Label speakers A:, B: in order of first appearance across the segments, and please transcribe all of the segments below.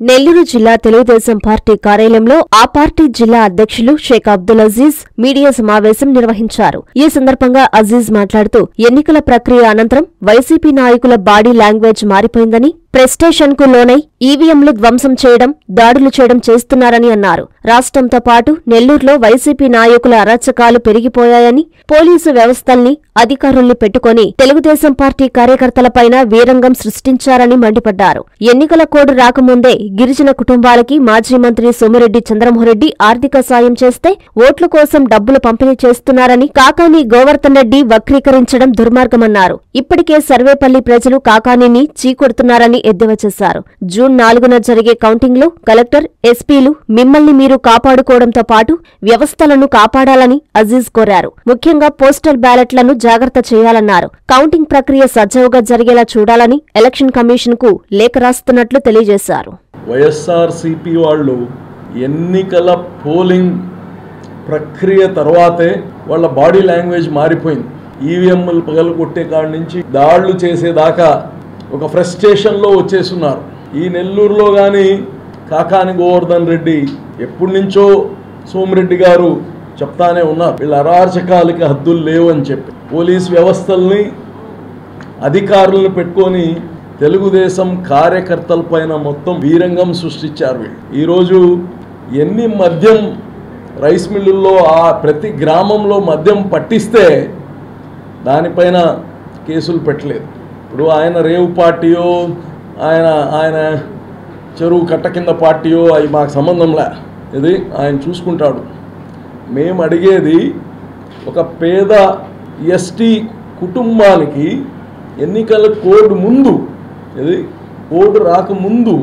A: నెల్లూరు జిల్లా తెలుగుదేశం పార్టీ కార్యాలయంలో ఆ పార్టీ జిల్లా అధ్యక్షులు షేక్ అబ్దుల్ అజీజ్ మీడియా సమావేశం నిర్వహించారు ఈ సందర్భంగా అజీజ్ మాట్లాడుతూ ఎన్నికల ప్రక్రియ అనంతరం వైసీపీ నాయకుల బాడీ లాంగ్వేజ్ మారిపోయిందని ప్రెస్టేషన్ కు లోనై ఈవీఎంలు ధ్వంసం చేయడం దాడులు చేయడం చేస్తున్నారని అన్నారు రాష్ట్రంతో పాటు నెల్లూరులో వైసీపీ నాయకుల అరాచకాలు పెరిగిపోయాయని పోలీసు వ్యవస్థల్ని అధికారుల్ని పెట్టుకొని తెలుగుదేశం పార్టీ కార్యకర్తలపైన వీరంగం సృష్టించారని మండిపడ్డారు ఎన్నికల కోడ్ రాకముందే గిరిజన కుటుంబాలకి మాజీ మంత్రి సోమిరెడ్డి చంద్రమోహన్రెడ్డి ఆర్థిక సాయం చేస్తే ఓట్ల కోసం డబ్బులు పంపిణీ చేస్తున్నారని కాకాని గోవర్ధన్ రెడ్డి వక్రీకరించడం దుర్మార్గమన్నారు ఇప్పటికే సర్వేపల్లి ప్రజలు కాకానీని చీకొడుతున్నారని ఎద్దేవా చేశారు జూన్ నాలుగున జరిగే కౌంటింగ్లో కలెక్టర్ ఎస్పీలు మిమ్మల్ని మీరు కాపాడుకోవడంతో పాటు వ్యవస్థలను కాపాడాలని అజీజ్ కోరారు ముఖ్యంగా పోస్టల్ బ్యాలెట్లను జాగ్రత్త చేయాలన్నారు కౌంటింగ్ ప్రక్రియ సజావుగా జరిగేలా చూడాలని ఎలక్షన్ కమిషన్ కు లేఖ రాస్తున్నట్లు తెలియజేశారు
B: వైఎస్ఆర్సిపి వాళ్ళు ఎన్నికల పోలింగ్ ప్రక్రియ తర్వాతే వాళ్ళ బాడీ లాంగ్వేజ్ మారిపోయింది ఈవీఎంలు పగలగొట్టే కాడి నుంచి దాడులు చేసేదాకా ఒక ఫ్రస్ట్రేషన్లో వచ్చేస్తున్నారు ఈ నెల్లూరులో కానీ కాకాని గోవర్ధన్ రెడ్డి ఎప్పటి నుంచో సోమిరెడ్డి గారు చెప్తానే ఉన్నారు వీళ్ళ అరాచకాలకి హద్దులు లేవు అని చెప్పి పోలీస్ వ్యవస్థల్ని అధికారులను పెట్టుకొని తెలుగుదేశం కార్యకర్తల పైన మొత్తం వీరంగం సృష్టించారు వీళ్ళు ఈరోజు ఎన్ని మద్యం రైస్ మిల్లుల్లో ఆ ప్రతి గ్రామంలో మద్యం పట్టిస్తే దానిపైన కేసులు పెట్టలేదు ఇప్పుడు ఆయన రేవు పార్టీయో ఆయన ఆయన చెరువు కట్ట కింద పార్టీయో అవి మాకు సంబంధంలే ఇది ఆయన చూసుకుంటాడు మేము అడిగేది ఒక పేద ఎస్టీ కుటుంబానికి ఎన్నికల కోడ్ ముందు ఇది కోడ్ రాకముందు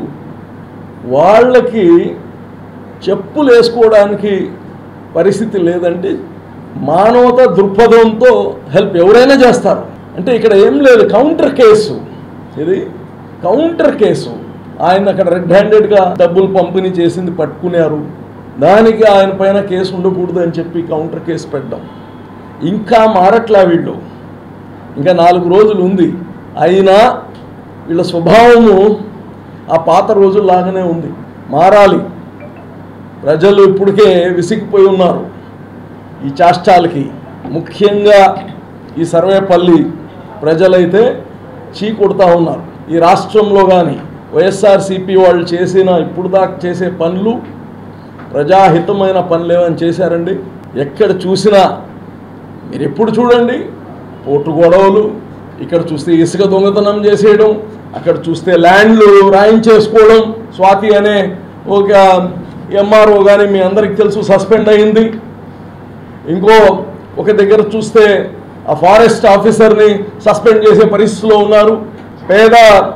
B: వాళ్ళకి చెప్పులు వేసుకోవడానికి పరిస్థితి లేదంటే మానవత దృక్పథంతో హెల్ప్ ఎవరైనా చేస్తారు అంటే ఇక్కడ ఏం లేదు కౌంటర్ కేసు ఇది కౌంటర్ కేసు ఆయన అక్కడ రెడ్ హ్యాండెడ్గా డబ్బులు పంపిణీ చేసింది పట్టుకున్నారు దానికి ఆయన పైన కేసు ఉండకూడదు అని చెప్పి కౌంటర్ కేసు పెట్టడం ఇంకా మారట్లా వీళ్ళు ఇంకా నాలుగు రోజులు ఉంది అయినా వీళ్ళ స్వభావము ఆ పాత రోజుల్లాగానే ఉంది మారాలి ప్రజలు ఇప్పటికే విసిగిపోయి ఉన్నారు ఈ చాష్టాలకి ముఖ్యంగా ఈ సర్వేపల్లి ప్రజలైతే చీకొడతా ఉన్నారు ఈ రాష్ట్రంలో కానీ వైఎస్ఆర్సీపీ వాళ్ళు చేసిన ఇప్పుడు దాకా చేసే పనులు ప్రజాహితమైన పనులు ఏమైనా చేశారండి ఎక్కడ చూసినా మీరు ఎప్పుడు చూడండి పోటు గొడవలు ఇక్కడ చూస్తే ఇసుక దొంగతనం చేసేయడం అక్కడ చూస్తే ల్యాండ్లు రాయించేసుకోవడం స్వాతి అనే ఒక ఎంఆర్ఓ కానీ మీ అందరికి తెలుసు సస్పెండ్ అయింది ఇంకో ఒక దగ్గర చూస్తే ఆ ఫారెస్ట్ ఆఫీసర్ని సస్పెండ్ చేసే పరిస్థితిలో ఉన్నారు పేద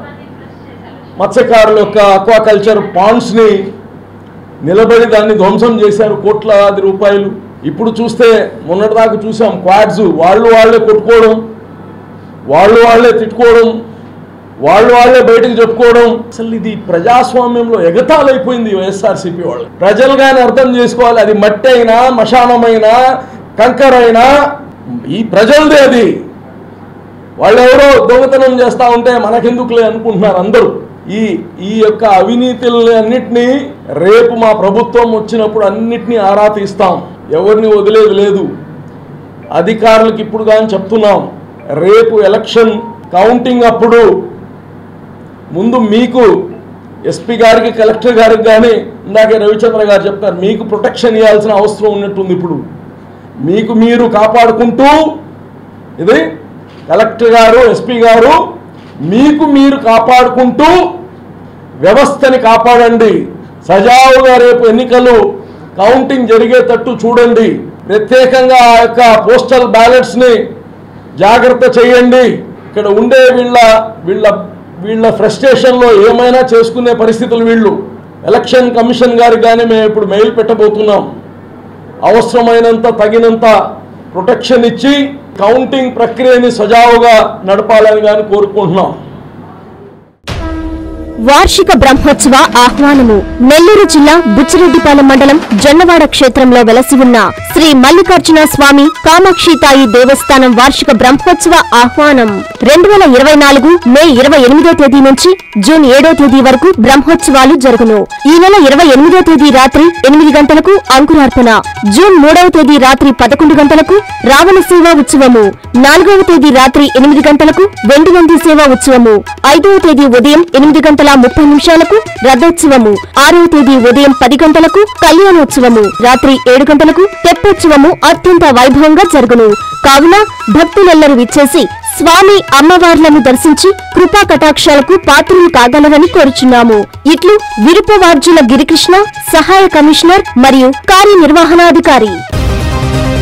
B: మత్స్యకారుల యొక్క అక్వాకల్చర్ పాండ్స్ని నిలబడి దాన్ని ధ్వంసం చేశారు కోట్లాది రూపాయలు ఇప్పుడు చూస్తే మొన్నటిదాకా చూసాం క్వాడ్స్ వాళ్ళు వాళ్ళే కొట్టుకోవడం వాళ్ళు వాళ్ళే తిట్టుకోవడం వాళ్ళు వాళ్ళే బయటకు చెప్పుకోవడం అసలు ఇది ప్రజాస్వామ్యంలో ఎగతాలైపోయింది వైఎస్ఆర్సీపీ వాళ్ళు ప్రజలు కానీ అర్థం చేసుకోవాలి అది మట్టి అయినా మశానమైనా కంకర అయినా ఈ ప్రజలదే అది వాళ్ళెవరో దొంగతనం చేస్తూ ఉంటే మనకెందుకులే అనుకుంటున్నారు అందరూ ఈ ఈ యొక్క అవినీతులని అన్నిటినీ రేపు మా ప్రభుత్వం వచ్చినప్పుడు అన్నిటినీ ఆరా తీస్తాం ఎవరిని వదిలేది లేదు అధికారులకు ఇప్పుడు కానీ చెప్తున్నాం రేపు ఎలక్షన్ కౌంటింగ్ అప్పుడు ముందు మీకు ఎస్పీ గారికి కలెక్టర్ గారికి కానీ ఇందాకే రవిచంద్ర గారు చెప్తారు మీకు ప్రొటెక్షన్ ఇవ్వాల్సిన అవసరం ఉన్నట్టుంది ఇప్పుడు మీకు మీరు కాపాడుకుంటూ ఇది కలెక్టర్ గారు ఎస్పీ గారు మీకు మీరు కాపాడుకుంటూ వ్యవస్థని కాపాడండి సజావుగా రేపు ఎన్నికలు కౌంటింగ్ జరిగేటట్టు చూడండి ప్రత్యేకంగా ఆ యొక్క పోస్టల్ బ్యాలెట్స్ని జాగ్రత్త చేయండి ఇక్కడ ఉండే వీళ్ళ వీళ్ళ వీళ్ళ ఫ్రస్ట్రేషన్లో ఏమైనా చేసుకునే పరిస్థితులు వీళ్ళు ఎలక్షన్ కమిషన్ గారికి కానీ మేము ఇప్పుడు మెయిల్ పెట్టబోతున్నాం అవసరమైనంత తగినంత ప్రొటెక్షన్ ఇచ్చి కౌంటింగ్ ప్రక్రియని సజావుగా నడపాలని కానీ కోరుకుంటున్నాం
A: వార్షిక బ్రహ్మోత్సవ ఆహ్వానము నెల్లూరు జిల్లా బుచ్చిరెడ్డిపాలెం మండలం జొన్నవాడ క్షేత్రంలో వెలసి ఉన్న శ్రీ మల్లికార్జున స్వామి కామాక్షితాయి దేవస్థానం వార్షిక బ్రహ్మోత్సవ ఆహ్వానం రెండు వేల ఇరవై నాలుగు మే ఇరవై ఎనిమిదో తేదీ నుంచి జూన్ ఏడో తేదీ వరకు బ్రహ్మోత్సవాలు జరుగును ఈ నెల ఇరవై ఎనిమిదో తేదీ రాత్రి ఎనిమిది గంటలకు అంకురార్పణ జూన్ మూడవ తేదీ రాత్రి పదకొండు గంటలకు రావణ సేవా ఉత్సవము నాలుగవ తేదీ రాత్రి ఎనిమిది గంటలకు వెండి నంది సేవా ఉత్సవము ఐదవ తేదీ ఉదయం ఎనిమిది గంటల ముప్పై నిమిషాలకు రథోత్సవము ఆరవ తేదీ ఉదయం పది గంటలకు కళ్యాణోత్సవము రాత్రి ఏడు గంటలకు తెప్పోత్సవము అత్యంత వైభవంగా జరుగును కావున భక్తులెల్లరూ విచ్చేసి స్వామి అమ్మవార్లను దర్శించి కృపా కటాక్షాలకు పాత్రులు కాగలరని కోరుచున్నాము ఇట్లు విరుపవార్జుల గిరికృష్ణ సహాయ కమిషనర్ మరియు కార్యనిర్వహణాధికారి